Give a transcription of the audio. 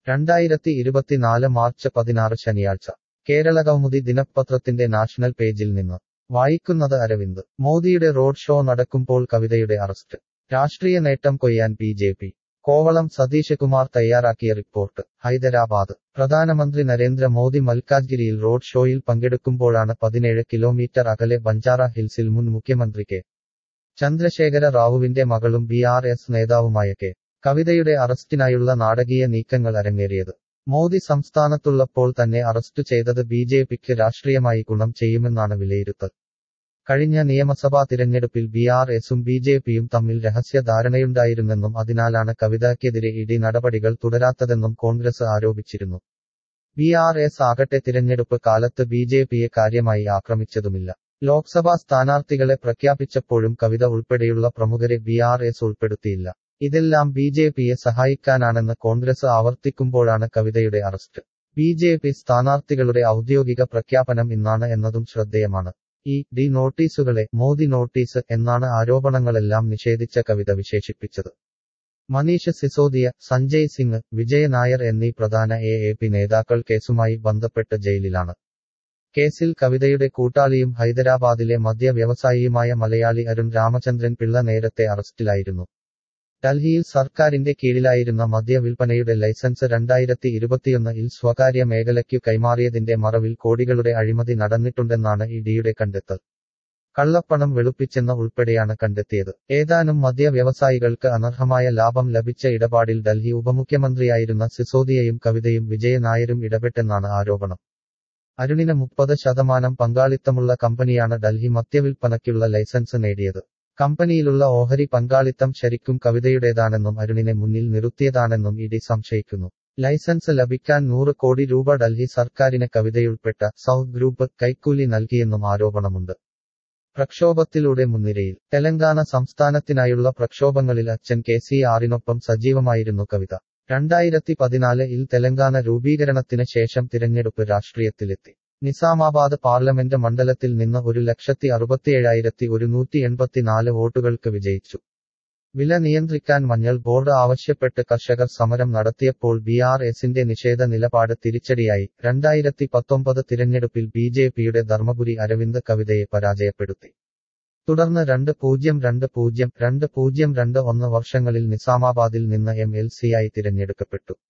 രണ്ടായിരത്തി ഇരുപത്തിനാല് മാർച്ച് പതിനാറ് ശനിയാഴ്ച കേരളകൗമുദി ദിനപത്രത്തിന്റെ നാഷണൽ പേജിൽ നിന്ന് വായിക്കുന്നത് അരവിന്ദ് മോദിയുടെ റോഡ് ഷോ നടക്കുമ്പോൾ കവിതയുടെ അറസ്റ്റ് രാഷ്ട്രീയ നേട്ടം കൊയ്യാൻ B J P Kovalam Satheesh Kumar തയ്യാറാക്കിയ റിപ്പോർട്ട് ഹൈദരാബാദ് പ്രധാനമന്ത്രി നരേന്ദ്രമോദി മൽക്കാജ്ഗിരിയിൽ റോഡ് ഷോയിൽ പങ്കെടുക്കുമ്പോഴാണ് പതിനേഴ് കിലോമീറ്റർ അകലെ ബഞ്ചാറ ഹിൽസിൽ മുൻ മുഖ്യമന്ത്രി കെ ചന്ദ്രശേഖര റാവുവിന്റെ മകളും ബി ആർ എസ് നേതാവുമായ കെ കവിതയുടെ അറസ്റ്റിനായുള്ള നാടകീയ നീക്കങ്ങൾ അരങ്ങേറിയത് മോദി സംസ്ഥാനത്തുള്ളപ്പോൾ തന്നെ അറസ്റ്റ് ചെയ്തത് ബി ജെ പിക്ക് രാഷ്ട്രീയമായി ഗുണം ചെയ്യുമെന്നാണ് വിലയിരുത്തൽ കഴിഞ്ഞ നിയമസഭാ തിരഞ്ഞെടുപ്പിൽ ബി ആർ എസും ബി ജെ പിയും തമ്മിൽ രഹസ്യ ധാരണയുണ്ടായിരുന്നെന്നും അതിനാലാണ് കവിതയ്ക്കെതിരെ ഇടി നടപടികൾ തുടരാത്തതെന്നും കോൺഗ്രസ് ആരോപിച്ചിരുന്നു ബി ആർ എസ് ആകട്ടെ തിരഞ്ഞെടുപ്പ് കാലത്ത് ബി ജെ പിയെ കാര്യമായി ആക്രമിച്ചതുമില്ല ലോക്സഭാ സ്ഥാനാർത്ഥികളെ പ്രഖ്യാപിച്ചപ്പോഴും കവിത ഉൾപ്പെടെയുള്ള പ്രമുഖരെ ബി ആർ എസ് ഉൾപ്പെടുത്തിയില്ല ഇതെല്ലാം ബി ജെ പിയെ സഹായിക്കാനാണെന്ന് കോൺഗ്രസ് ആവർത്തിക്കുമ്പോഴാണ് കവിതയുടെ അറസ്റ്റ് ബി ജെ പി സ്ഥാനാർത്ഥികളുടെ ഔദ്യോഗിക പ്രഖ്യാപനം ഇന്നാണ് എന്നതും ശ്രദ്ധേയമാണ് ഈ ഡി നോട്ടീസുകളെ മോദി നോട്ടീസ് എന്നാണ് ആരോപണങ്ങളെല്ലാം നിഷേധിച്ച കവിത വിശേഷിപ്പിച്ചത് മനീഷ് സിസോദിയ സഞ്ജയ് സിംഗ് വിജയ് നായർ എന്നീ പ്രധാന എ എ പി നേതാക്കൾ കേസുമായി ബന്ധപ്പെട്ട് ജയിലിലാണ് കേസിൽ കവിതയുടെ കൂട്ടാളിയും ഹൈദരാബാദിലെ മദ്യ വ്യവസായിയുമായ മലയാളി അരുൺ രാമചന്ദ്രൻ പിള്ള നേരത്തെ അറസ്റ്റിലായിരുന്നു ഡൽഹിയിൽ സർക്കാരിന്റെ കീഴിലായിരുന്ന മദ്യവിൽപ്പനയുടെ ലൈസൻസ് രണ്ടായിരത്തി ഇരുപത്തിയൊന്നിൽ സ്വകാര്യ മേഖലയ്ക്കു കൈമാറിയതിന്റെ മറവിൽ കോടികളുടെ അഴിമതി നടന്നിട്ടുണ്ടെന്നാണ് ഇഡിയുടെ കണ്ടെത്തൽ കള്ളപ്പണം വെളുപ്പിച്ചെന്ന ഉൾപ്പെടെയാണ് കണ്ടെത്തിയത് ഏതാനും മദ്യ വ്യവസായികൾക്ക് അനർഹമായ ലാഭം ലഭിച്ച ഇടപാടിൽ ഡൽഹി ഉപമുഖ്യമന്ത്രിയായിരുന്ന സിസോദിയയും കവിതയും വിജയ നായരും ഇടപെട്ടെന്നാണ് ആരോപണം അരുണിന് മുപ്പത് ശതമാനം പങ്കാളിത്തമുള്ള കമ്പനിയാണ് ഡൽഹി മദ്യവിൽപ്പനയ്ക്കുള്ള ലൈസൻസ് നേടിയത് കമ്പനിയിലുള്ള ഓഹരി പങ്കാളിത്തം ശരിക്കും കവിതയുടേതാണെന്നും അരുണിനെ മുന്നിൽ നിർത്തിയതാണെന്നും ഇഡി സംശയിക്കുന്നു ലൈസൻസ് ലഭിക്കാൻ നൂറ് കോടി രൂപ ഡൽഹി സർക്കാരിന് കവിതയുൾപ്പെട്ട സൗത്ത് ഗ്രൂപ്പ് കൈക്കൂലി നൽകിയെന്നും ആരോപണമുണ്ട് പ്രക്ഷോഭത്തിലൂടെ മുൻനിരയിൽ തെലങ്കാന സംസ്ഥാനത്തിനായുള്ള പ്രക്ഷോഭങ്ങളിൽ അച്ഛൻ കെ സി ആറിനൊപ്പം സജീവമായിരുന്നു കവിത രണ്ടായിരത്തി പതിനാലിൽ തെലങ്കാന രൂപീകരണത്തിന് ശേഷം തിരഞ്ഞെടുപ്പ് രാഷ്ട്രീയത്തിലെത്തി നിസാമാബാദ് പാർലമെന്റ് മണ്ഡലത്തിൽ നിന്ന് ഒരു ലക്ഷത്തി അറുപത്തിയേഴായിരത്തി ഒരുന്നൂറ്റി എൺപത്തിനാല് വോട്ടുകൾക്ക് വിജയിച്ചു വില നിയന്ത്രിക്കാൻ മഞ്ഞൾ ബോർഡ് ആവശ്യപ്പെട്ട് കർഷകർ സമരം നടത്തിയപ്പോൾ ബി ആർ എസിന്റെ നിഷേധ നിലപാട് തിരിച്ചടിയായി രണ്ടായിരത്തി പത്തൊമ്പത് തിരഞ്ഞെടുപ്പിൽ ബി ജെ പിയുടെ ധർമ്മപുരി അരവിന്ദ് കവിതയെ പരാജയപ്പെടുത്തി തുടർന്ന് രണ്ട് പൂജ്യം രണ്ട് പൂജ്യം രണ്ട് പൂജ്യം രണ്ട് ഒന്ന് വർഷങ്ങളിൽ നിസാമാബാദിൽ നിന്ന് എം എൽ സിയായി തിരഞ്ഞെടുക്കപ്പെട്ടു